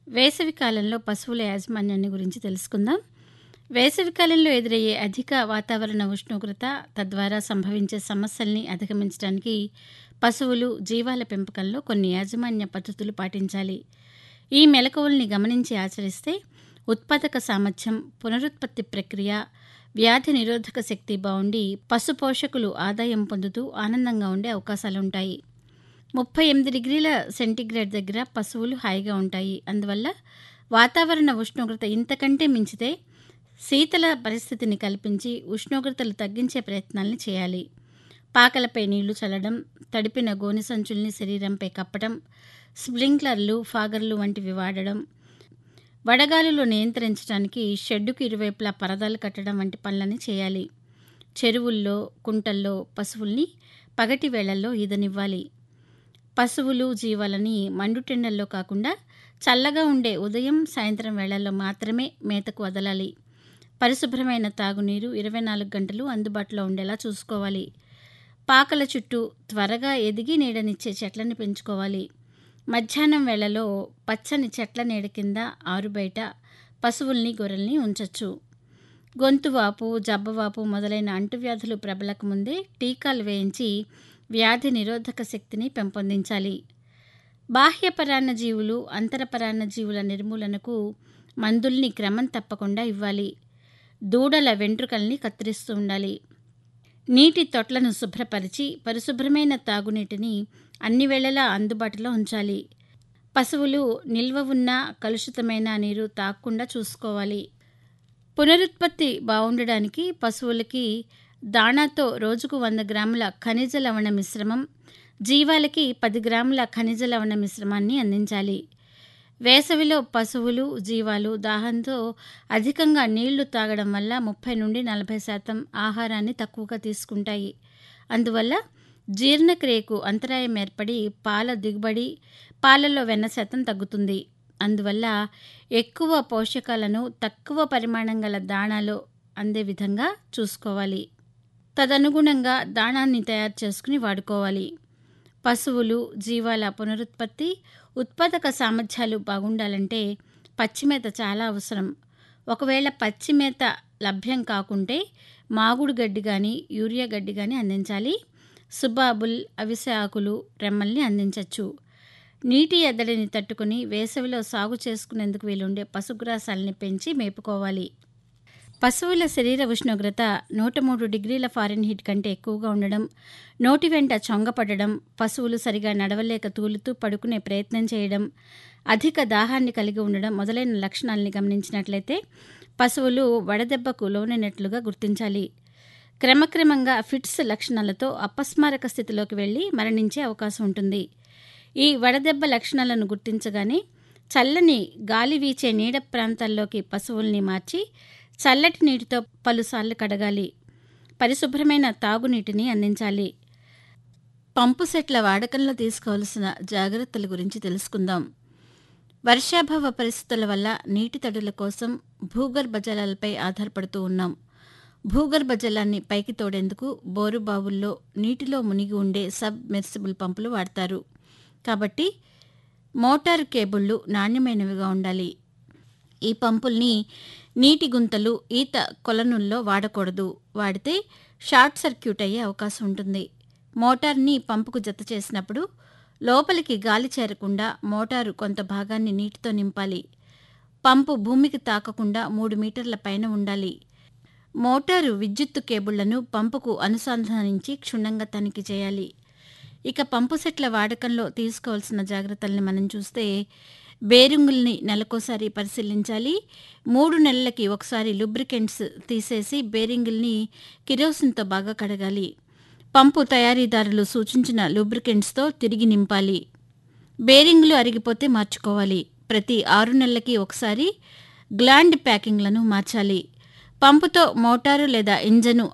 వేసవి కాలంలో పశువుల యాజమాన్యాన్ని గురించి తెలుసుకుందాం వేసవి కాలంలో ఎదురయ్యే అధిక వాతావరణ ఉష్ణోగ్రత తద్వారా సంభవించే సమస్యల్ని అధిగమించడానికి పశువులు జీవాల పెంపకంలో కొన్ని యాజమాన్య పద్ధతులు పాటించాలి ఈ మెలకువల్ని గమనించి ఆచరిస్తే ఉత్పాదక సామర్థ్యం పునరుత్పత్తి ప్రక్రియ వ్యాధి నిరోధక శక్తి బాగుండి పశు పోషకులు ఆదాయం పొందుతూ ఆనందంగా ఉండే అవకాశాలుంటాయి ముప్పై ఎనిమిది డిగ్రీల సెంటీగ్రేడ్ దగ్గర పశువులు హాయిగా ఉంటాయి అందువల్ల వాతావరణ ఉష్ణోగ్రత ఇంతకంటే మించితే శీతల పరిస్థితిని కల్పించి ఉష్ణోగ్రతలు తగ్గించే ప్రయత్నాల్ని చేయాలి పాకలపై నీళ్లు చల్లడం తడిపిన గోనె సంచుల్ని శరీరంపై కప్పడం స్ప్రింక్లర్లు ఫాగర్లు వంటివి వాడడం వడగాలులు నియంత్రించడానికి షెడ్డుకు ఇరువైపులా పరదాలు కట్టడం వంటి పనులని చేయాలి చెరువుల్లో కుంటల్లో పశువుల్ని పగటి వేళల్లో ఈదనివ్వాలి పశువులు జీవాలని మండుటెండల్లో కాకుండా చల్లగా ఉండే ఉదయం సాయంత్రం వేళల్లో మాత్రమే మేతకు వదలాలి పరిశుభ్రమైన తాగునీరు ఇరవై నాలుగు గంటలు అందుబాటులో ఉండేలా చూసుకోవాలి పాకల చుట్టూ త్వరగా ఎదిగి నీడనిచ్చే చెట్లని పెంచుకోవాలి మధ్యాహ్నం వేళలో పచ్చని చెట్ల నీడ కింద ఆరుబయట పశువుల్ని గొర్రెల్ని ఉంచొచ్చు గొంతువాపు జబ్బవాపు మొదలైన అంటువ్యాధులు ప్రబలక ముందే టీకాలు వేయించి వ్యాధి నిరోధక శక్తిని పెంపొందించాలి బాహ్య పరాన్న జీవులు అంతర పరాన్న జీవుల నిర్మూలనకు మందుల్ని క్రమం తప్పకుండా ఇవ్వాలి దూడల వెంట్రుకల్ని కత్తిరిస్తూ ఉండాలి నీటి తొట్లను శుభ్రపరిచి పరిశుభ్రమైన తాగునీటిని అన్ని వేళలా అందుబాటులో ఉంచాలి పశువులు నిల్వ ఉన్న కలుషితమైన నీరు తాగకుండా చూసుకోవాలి పునరుత్పత్తి బాగుండడానికి పశువులకి దాణాతో రోజుకు వంద గ్రాముల ఖనిజ లవణ మిశ్రమం జీవాలకి పది గ్రాముల ఖనిజ లవణ మిశ్రమాన్ని అందించాలి వేసవిలో పశువులు జీవాలు దాహంతో అధికంగా నీళ్లు తాగడం వల్ల ముప్పై నుండి నలభై శాతం ఆహారాన్ని తక్కువగా తీసుకుంటాయి అందువల్ల జీర్ణక్రియకు అంతరాయం ఏర్పడి పాల దిగుబడి పాలలో వెన్న శాతం తగ్గుతుంది అందువల్ల ఎక్కువ పోషకాలను తక్కువ పరిమాణం గల దాణాలో అందే విధంగా చూసుకోవాలి తదనుగుణంగా దాణాన్ని తయారు చేసుకుని వాడుకోవాలి పశువులు జీవాల పునరుత్పత్తి ఉత్పాదక సామర్థ్యాలు బాగుండాలంటే పచ్చిమేత చాలా అవసరం ఒకవేళ పచ్చిమేత లభ్యం కాకుంటే మాగుడు గడ్డి కానీ యూరియా గడ్డి కానీ అందించాలి సుబాబుల్ అవిసె ఆకులు రెమ్మల్ని అందించవచ్చు నీటి ఎద్దడిని తట్టుకుని వేసవిలో సాగు చేసుకునేందుకు వీలుండే పశుగ్రాసాలని పెంచి మేపుకోవాలి పశువుల శరీర ఉష్ణోగ్రత నూట మూడు డిగ్రీల ఫారెన్హీట్ కంటే ఎక్కువగా ఉండడం నోటి వెంట చొంగపడడం పశువులు సరిగా నడవలేక తూలుతూ పడుకునే ప్రయత్నం చేయడం అధిక దాహాన్ని కలిగి ఉండడం మొదలైన లక్షణాలని గమనించినట్లయితే పశువులు వడదెబ్బకు లోనైనట్లుగా గుర్తించాలి క్రమక్రమంగా ఫిట్స్ లక్షణాలతో అపస్మారక స్థితిలోకి వెళ్లి మరణించే అవకాశం ఉంటుంది ఈ వడదెబ్బ లక్షణాలను గుర్తించగానే చల్లని గాలి వీచే నీడ ప్రాంతాల్లోకి పశువుల్ని మార్చి చల్లటి నీటితో పలుసార్లు కడగాలి పరిశుభ్రమైన తాగునీటిని అందించాలి పంపు సెట్ల వాడకంలో తీసుకోవాల్సిన జాగ్రత్తల గురించి తెలుసుకుందాం వర్షాభావ పరిస్థితుల వల్ల నీటి తడుల కోసం భూగర్భ జలాలపై ఆధారపడుతూ ఉన్నాం భూగర్భ జలాన్ని పైకి తోడేందుకు బోరు బావుల్లో నీటిలో మునిగి ఉండే సబ్ మెర్సిబుల్ పంపులు వాడతారు కాబట్టి మోటారు కేబుళ్లు నాణ్యమైనవిగా ఉండాలి ఈ పంపుల్ని నీటి గుంతలు ఈత కొలనుల్లో వాడకూడదు వాడితే షార్ట్ సర్క్యూట్ అయ్యే అవకాశం ఉంటుంది మోటార్ని పంపుకు జత చేసినప్పుడు లోపలికి గాలి చేరకుండా మోటారు కొంత భాగాన్ని నీటితో నింపాలి పంపు భూమికి తాకకుండా మూడు మీటర్ల పైన ఉండాలి మోటారు విద్యుత్తు కేబుళ్లను పంపుకు అనుసంధానించి క్షుణ్ణంగా తనిఖీ చేయాలి ఇక పంపు సెట్ల వాడకంలో తీసుకోవాల్సిన జాగ్రత్తల్ని మనం చూస్తే బేరింగుల్ని నెలకోసారి పరిశీలించాలి మూడు నెలలకి ఒకసారి లూబ్రికెంట్స్ తీసేసి బేరింగుల్ని కిరోసిన్తో బాగా కడగాలి పంపు తయారీదారులు సూచించిన లూబ్రికెంట్స్తో తిరిగి నింపాలి బేరింగులు అరిగిపోతే మార్చుకోవాలి ప్రతి ఆరు నెలలకి ఒకసారి గ్లాండ్ ప్యాకింగ్లను మార్చాలి పంపుతో మోటారు లేదా ఇంజను